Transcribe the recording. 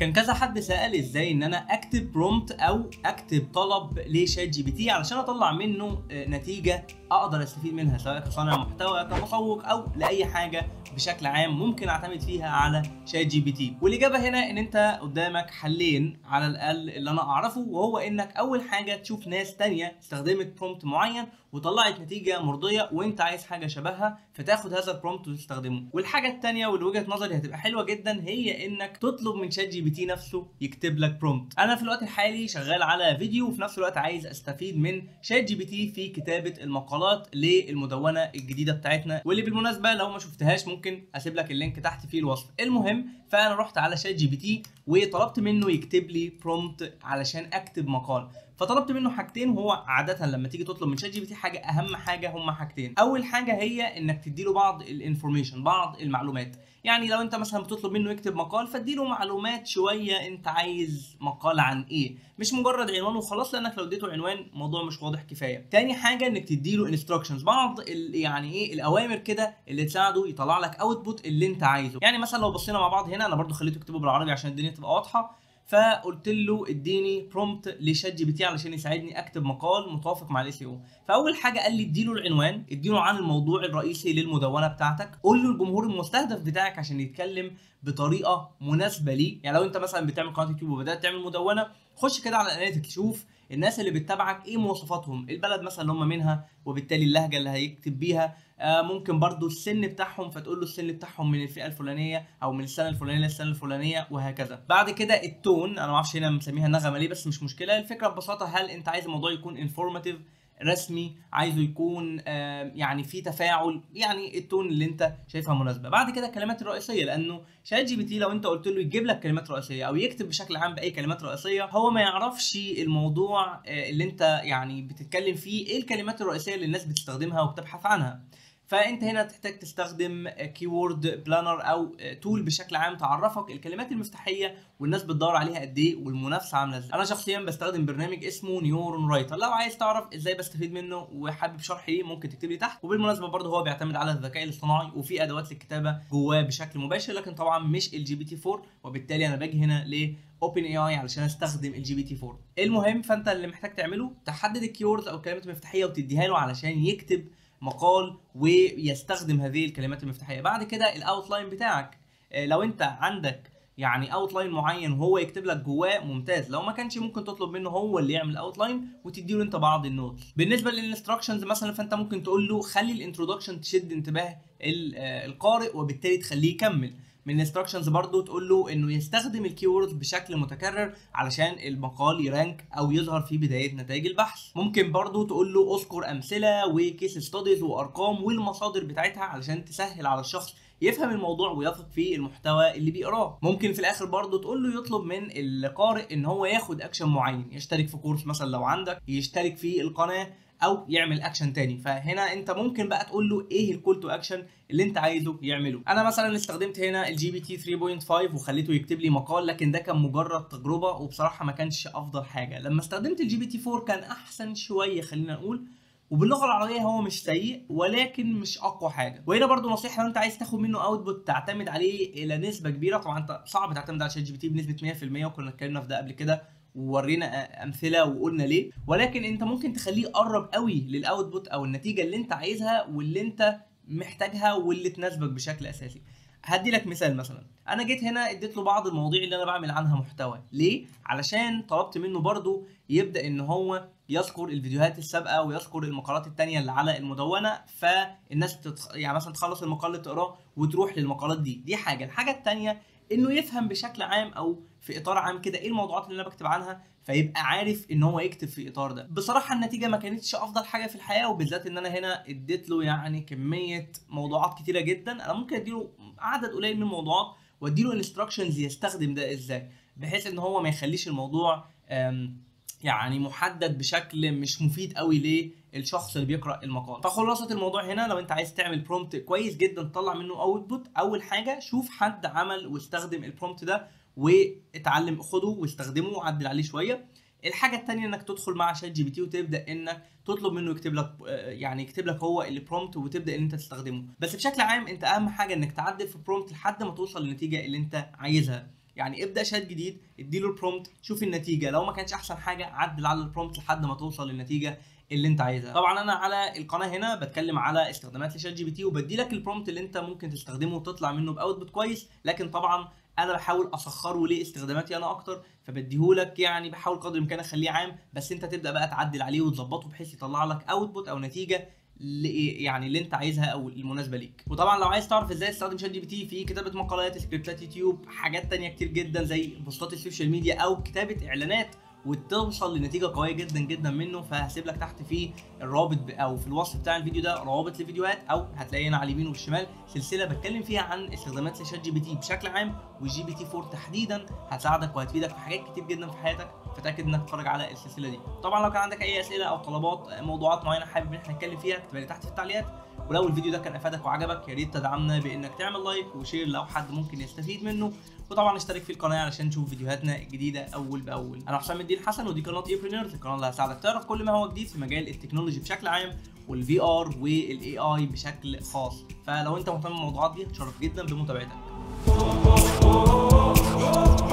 كان كذا حد سأل ازاي ان انا اكتب برومت او اكتب طلب لشات جي بي تي علشان اطلع منه آه، نتيجة اقدر استفيد منها سواء كصانع محتوى كمسوق او لاي حاجة بشكل عام ممكن اعتمد فيها على شات جي بي تي والاجابة هنا ان انت قدامك حلين على الاقل اللي انا اعرفه وهو انك اول حاجة تشوف ناس تانية استخدمت برومت معين وطلعت نتيجة مرضية وانت عايز حاجة شبهها فتاخد هذا البرومت وتستخدمه والحاجة التانية واللي وجهة نظري هتبقى حلوة جدا هي انك تطلب من شات جي بي تي نفسه يكتب لك برومت انا في الوقت الحالي شغال على فيديو وفي نفس الوقت عايز استفيد من شات جي بي تي في كتابة المقالات للمدونة الجديدة بتاعتنا واللي بالمناسبة لو ما شفتهاش ممكن اسيب لك اللينك تحت في الوصف المهم فانا رحت على شات جي بي تي وطلبت منه يكتب لي برومت علشان اكتب مقال فطلبت منه حاجتين وهو عاده لما تيجي تطلب من شات جي بي تي حاجه اهم حاجه هما حاجتين اول حاجه هي انك تديله بعض الانفورميشن بعض المعلومات يعني لو انت مثلا بتطلب منه يكتب مقال فاديله معلومات شويه انت عايز مقال عن ايه مش مجرد عنوان وخلاص لانك لو اديته عنوان الموضوع مش واضح كفايه تاني حاجه انك تديله انستراكشنز بعض ال يعني ايه الاوامر كده اللي تساعده يطلع لك اوتبوت اللي انت عايزه يعني مثلا لو بصينا مع بعض هنا انا برضو خليته يكتبه بالعربي عشان الدنيا تبقى واضحه فقلت له اديني برومت لشات جي بي تي علشان يساعدني اكتب مقال متوافق مع الاي سي او فاول حاجه قال لي اديله العنوان اديله عن الموضوع الرئيسي للمدونه بتاعتك قول له الجمهور المستهدف بتاعك عشان يتكلم بطريقه مناسبه ليه يعني لو انت مثلا بتعمل قناه يوتيوب وبدات تعمل مدونه خش كده على الاناليتيك تشوف الناس اللي بتتابعك ايه مواصفاتهم البلد مثلا اللي هم منها وبالتالي اللهجه اللي هيكتب بيها آه ممكن برضو السن بتاعهم فتقول له السن بتاعهم من الفئه الفلانيه او من السنه الفلانيه للسنه الفلانيه وهكذا بعد كده التون انا ما اعرفش هنا مسميها نغمه ليه بس مش مشكله الفكره ببساطه هل انت عايز الموضوع يكون انفورماتيف رسمي عايزه يكون آه يعني في تفاعل يعني التون اللي انت شايفها مناسبه بعد كده الكلمات الرئيسيه لانه شات جي بي تي لو انت قلت له يجيب لك كلمات رئيسيه او يكتب بشكل عام باي كلمات رئيسيه هو ما يعرفش الموضوع آه اللي انت يعني بتتكلم فيه ايه الكلمات الرئيسيه اللي الناس بتستخدمها وبتبحث عنها فانت هنا تحتاج تستخدم كيورد بلانر او تول بشكل عام تعرفك الكلمات المفتاحيه والناس بتدور عليها قد ايه والمنافسه عامله ازاي انا شخصيا بستخدم برنامج اسمه نيورون رايتر لو عايز تعرف ازاي بستفيد منه وحابب شرح ليه ممكن تكتب لي تحت وبالمناسبه برضه هو بيعتمد على الذكاء الاصطناعي وفي ادوات للكتابه جواه بشكل مباشر لكن طبعا مش الجي بي تي 4 وبالتالي انا باجي هنا ل اوبن اي اي علشان استخدم الجي بي تي 4 المهم فانت اللي محتاج تعمله تحدد الكيوردز او الكلمات المفتاحيه وتديها له علشان يكتب مقال ويستخدم هذه الكلمات المفتاحيه بعد كده الاوتلاين بتاعك لو انت عندك يعني اوتلاين معين وهو يكتب لك جواه ممتاز لو ما كانش ممكن تطلب منه هو اللي يعمل اوتلاين وتدي له انت بعض النوتس بالنسبه للانستراكشنز مثلا فانت ممكن تقول له خلي الانترودكشن تشد انتباه القارئ وبالتالي تخليه يكمل من الانستراكشنز برضو تقول له انه يستخدم الكيوردز بشكل متكرر علشان المقال يرانك او يظهر في بدايه نتائج البحث ممكن برضو تقول له اذكر امثله وكيس ستاديز وارقام والمصادر بتاعتها علشان تسهل على الشخص يفهم الموضوع ويثق في المحتوى اللي بيقراه ممكن في الاخر برضه تقول له يطلب من القارئ ان هو ياخد اكشن معين يشترك في كورس مثلا لو عندك يشترك في القناه او يعمل اكشن تاني فهنا انت ممكن بقى تقول له ايه الكول تو اكشن اللي انت عايزه يعمله انا مثلا استخدمت هنا الجي بي تي 3.5 وخليته يكتب لي مقال لكن ده كان مجرد تجربه وبصراحه ما كانش افضل حاجه لما استخدمت الجي بي تي 4 كان احسن شويه خلينا نقول وباللغه العربيه هو مش سيء ولكن مش اقوى حاجه وهنا برضو نصيحه لو انت عايز تاخد منه اوتبوت تعتمد عليه الى نسبه كبيره طبعا انت صعب تعتمد على شات جي بي تي بنسبه 100% وكنا اتكلمنا في ده قبل كده وورينا امثله وقلنا ليه ولكن انت ممكن تخليه يقرب قوي للاوتبوت او النتيجه اللي انت عايزها واللي انت محتاجها واللي تناسبك بشكل اساسي هدي لك مثال مثلا انا جيت هنا اديت له بعض المواضيع اللي انا بعمل عنها محتوى ليه علشان طلبت منه برضو يبدا ان هو يذكر الفيديوهات السابقه ويذكر المقالات التانية اللي على المدونه فالناس تتخ... يعني مثلا تخلص المقال اللي تقراه وتروح للمقالات دي دي حاجه الحاجه التانية انه يفهم بشكل عام او في اطار عام كده ايه الموضوعات اللي انا بكتب عنها فيبقى عارف ان هو يكتب في اطار ده بصراحه النتيجه ما كانتش افضل حاجه في الحياه وبالذات ان انا هنا اديت له يعني كميه موضوعات كتيره جدا انا ممكن اديله عدد قليل من الموضوعات واديله انستراكشنز يستخدم ده ازاي بحيث ان هو ما يخليش الموضوع يعني محدد بشكل مش مفيد قوي للشخص اللي بيقرا المقال فخلاصه الموضوع هنا لو انت عايز تعمل برومت كويس جدا تطلع منه اوتبوت اول حاجه شوف حد عمل واستخدم البرومت ده واتعلم خده واستخدمه وعدل عليه شويه الحاجه الثانيه انك تدخل مع شات جي بي تي وتبدا انك تطلب منه يكتب لك يعني يكتب لك هو البرومت وتبدا ان انت تستخدمه بس بشكل عام انت اهم حاجه انك تعدل في البرومت لحد ما توصل للنتيجه اللي انت عايزها يعني ابدا شات جديد اديله البرومبت شوف النتيجه لو ما كانش احسن حاجه عدل على البرومبت لحد ما توصل للنتيجه اللي انت عايزها طبعا انا على القناه هنا بتكلم على استخدامات لشات جي بي تي وبدي لك البرومبت اللي انت ممكن تستخدمه وتطلع منه باوتبوت كويس لكن طبعا انا بحاول اسخره لاستخداماتي انا اكتر فبديهولك يعني بحاول قدر الامكان اخليه عام بس انت تبدا بقى تعدل عليه وتظبطه بحيث يطلع لك اوتبوت او نتيجه يعني اللي انت عايزها او المناسبه ليك وطبعا لو عايز تعرف ازاي تستخدم شات جي بي تي في كتابه مقالات سكريبتات يوتيوب حاجات تانية كتير جدا زي بوستات السوشيال ميديا او كتابه اعلانات وتوصل لنتيجه قويه جدا جدا منه فهسيب لك تحت في الرابط او في الوصف بتاع الفيديو ده روابط لفيديوهات او هتلاقي هنا على اليمين والشمال سلسله بتكلم فيها عن استخدامات لشات جي بي تي بشكل عام والجي بي تي 4 تحديدا هتساعدك وهتفيدك في حاجات كتير جدا في حياتك فتاكد انك تتفرج على السلسله دي طبعا لو كان عندك اي اسئله او طلبات موضوعات معينه حابب ان احنا نتكلم فيها اكتبها لي تحت في التعليقات ولو الفيديو ده كان افادك وعجبك يا ريت تدعمنا بانك تعمل لايك وشير لو حد ممكن يستفيد منه وطبعا اشترك في القناه علشان تشوف فيديوهاتنا الجديده اول باول انا حسام الدين حسن ودي قناه ايبرينرز القناه اللي هتساعدك تعرف كل ما هو جديد في مجال التكنولوجي بشكل عام والفي ار والاي اي بشكل خاص فلو انت مهتم بالموضوعات دي هتشرف جدا بمتابعتك